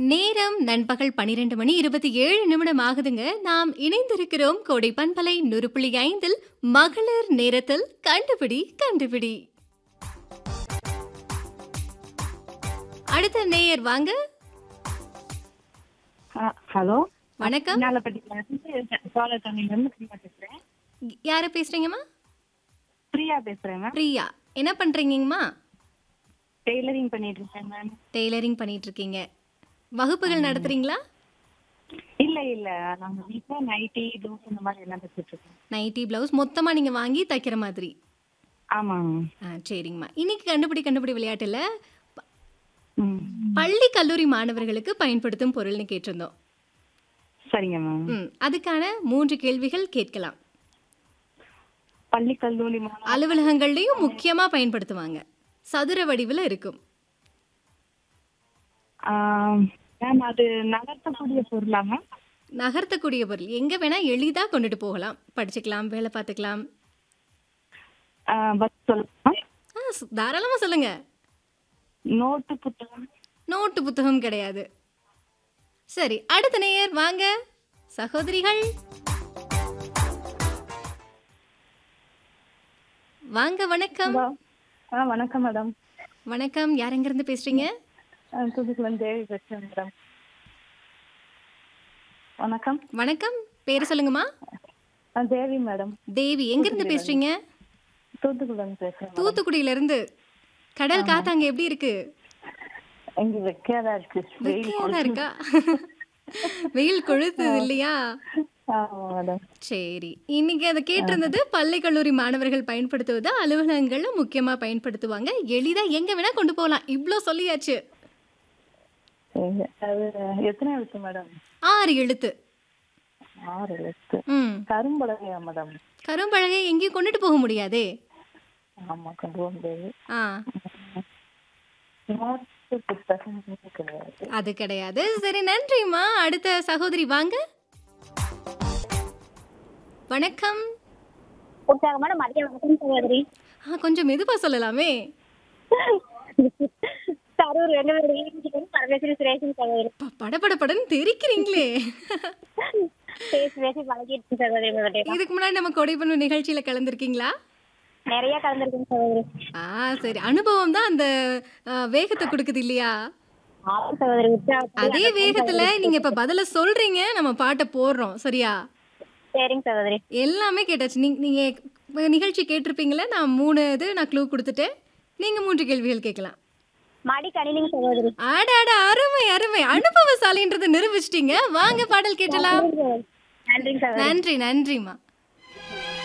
நேரம் நண்பகல் பனிரெண்டு மணி இருபத்தி ஏழு நிமிடம் ஆகுதுங்க நாம் இணைந்திருக்கிறோம் கோடை பண்பலை நூறு புள்ளி ஐந்தில் மகளிர் நேரத்தில் கண்டுபிடி கண்டுபிடி அடுத்த நேயர் வாங்க ஹலோ வணக்கம் நாலப்பட்டியில சோழத்தண்ணிலேருந்து பிரியா பேசுறேன் யார பேசுறீங்கம்மா பிரியா பேசுறேன் மேம் பிரியா என்ன பண்றீங்கம்மா டெய்லரிங் பண்ணிட்டு இருக்கேன் மேம் டெய்லரிங் பண்ணிட்டு இருக்கீங்க வகுப்புகள் நடத்துறீங்களா இல்ல இல்ல நாங்க வீட்டுல நைட்டி தோசை இந்த மாதிரி எல்லாம் தைச்சிட்டு இருக்கோம் நைட்டி பிளவுஸ் மொத்தமா நீங்க வாங்கி தைக்கிற மாதிரி ஆமாங்க ஆ சரிங்கம்மா இன்னைக்கு கண்டுபிடி கண்டுபிடி விளையாட்டுல ப- ம் பள்ளி கல்லூரி மாணவர்களுக்கு பயன்படுத்தும் பொருள்னு கேட்டிருந்தோம் சரிங்க மேம் ம் அதுக்கான மூன்று கேள்விகள் கேட்கலாம் பள்ளி கல்லூரி மாணவ அலுவலகங்கள்லயும் முக்கியமா பயன்படுத்துவாங்க சதுர வடிவில் இருக்கும் மேம் அது நகர்த்தக்கூடிய பொருளா மேம் நகர்த்தக்கூடிய பொருள் எங்க வேணா எளிதா கொண்டுட்டு போகலாம் படிச்சுக்கலாம் வேலை பார்த்துக்கலாம் பஸ் சொல்லலாம் ஆ சு- தாராளமா சொல்லுங்க நோட்டு புத்தகம் நோட்டு புத்தகம் கிடையாது சரி அடுத்த நேயர் வாங்க சகோதரிகள் வாங்க வணக்கம் ஆ வணக்கம் மேடம் வணக்கம் யார் எங்கிருந்து பேசுறீங்க துதுக்குளம் தேவி பேசுறேன் மேடம் வணக்கம் வணக்கம் பேர் சொல்லுங்கம்மா ஆ, தேவி மேடம் தேவி எங்கிருந்து பேசுறீங்க தூத்துக்குளம் பேசுறேன் தூத்துக்குடியில இருந்து கடல் காத்து அங்க எப்படி இருக்கு இங்க வெக்கையாதான் இருக்கு வெயில் வெக்கையாதான் இருக்கா வெயில் கொழுத்துது இல்லையா ஆமா மேடம் சரி இன்னைக்கு அதை கேட்டிருந்தது பள்ளி கல்லூரி மாணவர்கள் பயன்படுத்துவது அலுவலகங்கள்ல முக்கியமா பயன்படுத்துவாங்க எளிதா எங்க வேணா கொண்டு போகலாம் இவ்ளோ சொல்லியாச்சு சரி. அது எத்தனை எழுத்து மேடம் ஆறு எழுத்து ஆறு எழுத்து ம் கரும்பலகையா மேடம் கரும்பலகை எங்கேயும் கொண்டுட்டு போக முடியாதே ஆமா கொண்டு போக முடியாது ஆ நோட்டு புத்தகம் கிடையாது அது கிடையாது சரி நன்றிம்மா அடுத்த சகோதரி வாங்க வணக்கம் உற்சாகமான மதிய வணக்கம் சகோதரி ஆ கொஞ்சம் மெதுவா சொல்லலாமே கரூர் வெங்கவேலி பரமேஸ்வரி சுரேஷன் சகோதரி ப- படபடபடன்னு தெரிக்கிறீங்களே பேசி பேசி பழகிட்டு சகோதரி உங்ககிட்ட இதுக்கு முன்னாடி நம்ம கொடைப்பண்ணு நிகழ்ச்சியில கலந்துருக்கீங்களா நிறைய கலந்துருக்கேன் சகோதரி ஆ சரி அனுபவம் தான் அந்த ஆ, வேகத்தை கொடுக்குது இல்லையா ஆமா சகோதரி உற்சாகம் அதே வேகத்துல நீங்க இப்ப பதில சொல்றீங்க நம்ம பாட்டை போடுறோம் சரியா சரிங்க சகோதரி எல்லாமே கேட்டாச்சு நீங்க நீங்க இப்ப நிகழ்ச்சி கேட்டிருப்பீங்களா நான் மூணு இது நான் க்ளூ கொடுத்துட்டேன் நீங்க மூன்று கேள்விகள் கேட்கலாம் மடி கணினிங்க சகோதரி ஆடாட அருமை அருமை அனுபவசாலின்றதை நிரூபிச்சிட்டீங்க வாங்க பாடல் கேட்டலாம் நன்றிங்க சகோதரி நன்றி நன்றிம்மா